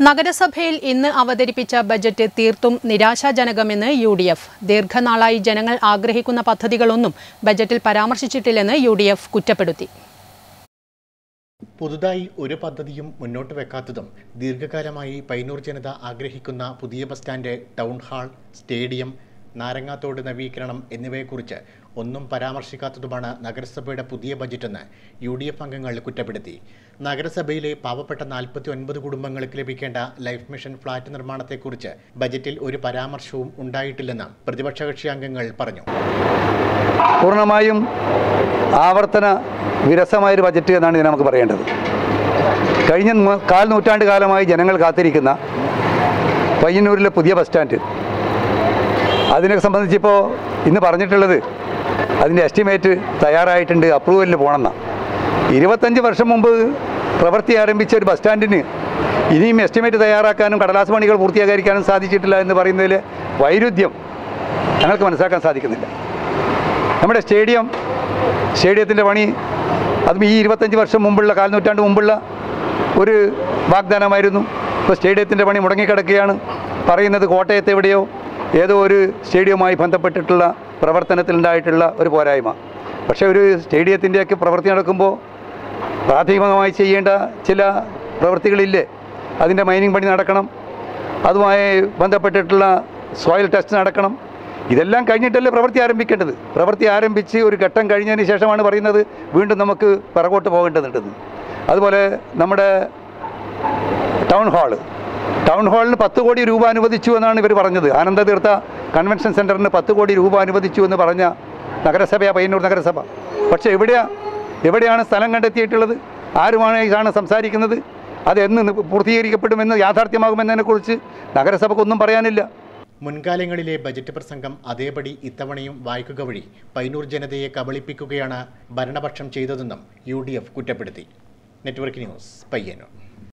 നഗരസഭയിൽ ഇന്ന് അവതരിപ്പിച്ച ബജറ്റ് തീർത്തും നിരാശാജനകമെന്ന് യു ഡി എഫ് ദീർഘനാളായി ജനങ്ങൾ ആഗ്രഹിക്കുന്ന പദ്ധതികളൊന്നും ബജറ്റിൽ പരാമർശിച്ചിട്ടില്ലെന്ന് യു ഡി എഫ് കുറ്റപ്പെടുത്തി പുതുതായി ഒരു പദ്ധതിയും മുന്നോട്ട് വെക്കാത്തതും ദീർഘകാലമായി പൈനൂർ ജനത ആഗ്രഹിക്കുന്ന പുതിയ bus stand town hall stadium Narangathodu നവീകരണം എന്നിവയെക്കുറിച്ച് ഒന്നും പരാമർശിക്കാത്തതുമാണ് നഗരസഭയുടെ പുതിയ ബജറ്റെന്ന് യു ഡി എഫ് അംഗങ്ങൾ കുറ്റപ്പെടുത്തി നഗരസഭയിലെ പാവപ്പെട്ട നാൽപ്പത്തി ഒൻപത് കുടുംബങ്ങൾക്ക് ലഭിക്കേണ്ട ലൈഫ് മിഷൻ ഫ്ളാറ്റ് നിർമ്മാണത്തെക്കുറിച്ച് ബജറ്റിൽ ഒരു പരാമർശവും ഉണ്ടായിട്ടില്ലെന്ന് പ്രതിപക്ഷ കക്ഷി അംഗങ്ങൾ പറഞ്ഞു പൂർണ്ണമായും ആവർത്തന വിരസമായൊരു ബജറ്റ് എന്നാണ് ഇതിനെ നമുക്ക് പറയേണ്ടത് കഴിഞ്ഞ നൂ- കാൽ നൂറ്റാണ്ട് കാലമായി ജനങ്ങൾ കാത്തിരിക്കുന്ന പയ്യന്നൂരിലെ പുതിയ ബസ് സ്റ്റാൻഡ് അതിനെ സംബന്ധിച്ചിപ്പോൾ ഇന്ന് പറഞ്ഞിട്ടുള്ളത് അതിൻ്റെ എസ്റ്റിമേറ്റ് തയ്യാറായിട്ടുണ്ട് അപ്രൂവലിന് പോകണമെന്നാണ് ഇരുപത്തഞ്ച് വർഷം മുമ്പ് പ്രവൃത്തി ആരംഭിച്ച ഒരു ബസ് സ്റ്റാൻഡിന് ഇനിയും എസ്റ്റിമേറ്റ് തയ്യാറാക്കാനും കടലാസ് പണികൾ പൂർത്തീകരിക്കാനും സാധിച്ചിട്ടില്ല എന്ന് പറയുന്നതിൽ വൈരുദ്ധ്യം ഞങ്ങൾക്ക് മനസ്സിലാക്കാൻ സാധിക്കുന്നില്ല നമ്മുടെ സ്റ്റേഡിയം സ്റ്റേഡിയത്തിൻ്റെ പണി അതും ഈ ഇരുപത്തഞ്ച് വർഷം മുമ്പുള്ള കാൽനൂറ്റാണ്ട് മുമ്പുള്ള ഒരു വാഗ്ദാനമായിരുന്നു ഇപ്പോൾ സ്റ്റേഡിയത്തിൻ്റെ പണി മുടങ്ങിക്കിടക്കുകയാണ് പറയുന്നത് കോട്ടയത്ത് എവിടെയോ ഏതോ ഒരു സ്റ്റേഡിയവുമായി ബന്ധപ്പെട്ടിട്ടുള്ള പ്രവർത്തനത്തിലുണ്ടായിട്ടുള്ള ഒരു പോരായ്മ പക്ഷേ ഒരു സ്റ്റേഡിയത്തിൻ്റെയൊക്കെ പ്രവൃത്തി നടക്കുമ്പോൾ പ്രാഥമികമായി ചെയ്യേണ്ട ചില പ്രവൃത്തികളില്ലേ അതിൻ്റെ മൈനിങ് പണി നടക്കണം അതുമായി ബന്ധപ്പെട്ടിട്ടുള്ള സോയിൽ ടെസ്റ്റ് നടക്കണം ഇതെല്ലാം കഴിഞ്ഞിട്ടല്ലേ പ്രവൃത്തി ആരംഭിക്കേണ്ടത് പ്രവൃത്തി ആരംഭിച്ച് ഒരു ഘട്ടം കഴിഞ്ഞതിന് ശേഷമാണ് പറയുന്നത് വീണ്ടും നമുക്ക് പിറകോട്ട് പോകേണ്ടതുണ്ടെന്ന് അതുപോലെ നമ്മുടെ ടൗൺ ഹാള് ടൗൺ ഹാളിന് പത്ത് കോടി രൂപ അനുവദിച്ചു എന്നാണ് ഇവർ പറഞ്ഞത് ആനന്ദതീർത്ഥ കൺവെൻഷൻ സെൻറ്ററിന് പത്ത് കോടി രൂപ അനുവദിച്ചു എന്ന് പറഞ്ഞ നഗരസഭയാണ് പയ്യന്നൂർ നഗരസഭ പക്ഷേ എവിടെയാ എവിടെയാണ് സ്ഥലം കണ്ടെത്തിയിട്ടുള്ളത് ആരുമാണ് ഇതാണ് സംസാരിക്കുന്നത് അത് എന്ന് നി- പൂർത്തീകരിക്കപ്പെടുമെന്ന് യാഥാർത്ഥ്യമാകുമെന്നതിനെക്കുറിച്ച് നഗരസഭക്കൊന്നും പറയാനില്ല മുൻകാലങ്ങളിലെ ബജറ്റ് പ്രസംഗം അതേപടി ഇത്തവണയും വായിക്കുക വഴി പൈനൂർ ജനതയെ കബളിപ്പിക്കുകയാണ് ഭരണപക്ഷം ചെയ്തതെന്നും യു ഡി എഫ് കുറ്റപ്പെടുത്തി നെറ്റ്വർക്ക് ന്യൂസ് പയ്യന്നൂർ